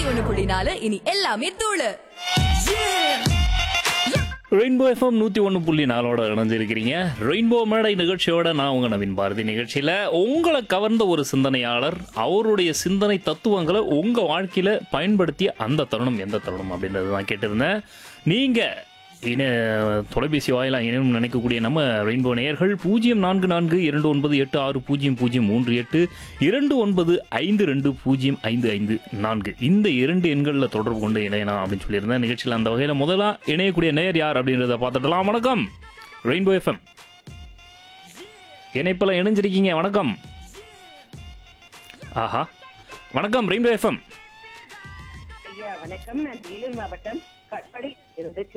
ஒண்ணு புள்ளி நாலு இனி எல்லாமே தூளு ரெயின்போ எஃப்எம் நூற்றி ஒன்று புள்ளி நாலோட இணைஞ்சிருக்கிறீங்க ரெயின்போ மேடை நிகழ்ச்சியோட நான் உங்கள் நவீன் பாரதி நிகழ்ச்சியில் உங்களை கவர்ந்த ஒரு சிந்தனையாளர் அவருடைய சிந்தனை தத்துவங்களை உங்கள் வாழ்க்கையில் பயன்படுத்திய அந்த தருணம் எந்த தருணம் அப்படின்றது தான் கேட்டிருந்தேன் நீங்கள் இன தொலைபேசி வாயிலாக இனம் நினைக்கக்கூடிய நம்ம ரெயின்போ நேயர்கள் பூஜ்ஜியம் நான்கு நான்கு இரண்டு ஒன்பது எட்டு ஆறு பூஜ்ஜியம் பூஜ்ஜியம் மூன்று எட்டு இரண்டு ஒன்பது ஐந்து ரெண்டு பூஜ்ஜியம் ஐந்து ஐந்து நான்கு இந்த இரண்டு எண்களில் தொடர்பு கொண்டு இணையலாம் அப்படின்னு சொல்லியிருந்தேன் நிகழ்ச்சியில் அந்த வகையில் முதலா இணையக்கூடிய நேயர் யார் அப்படின்றத பார்த்துடலாம் வணக்கம் ரெயின்போ எஃப்எம் இணைப்பில் இணைஞ்சிருக்கீங்க வணக்கம் ஆஹா வணக்கம் ரெயின்போ எஃப்எம் ஐயா வணக்கம் நான் வேலூர் மாவட்டம் கட்படி இருந்து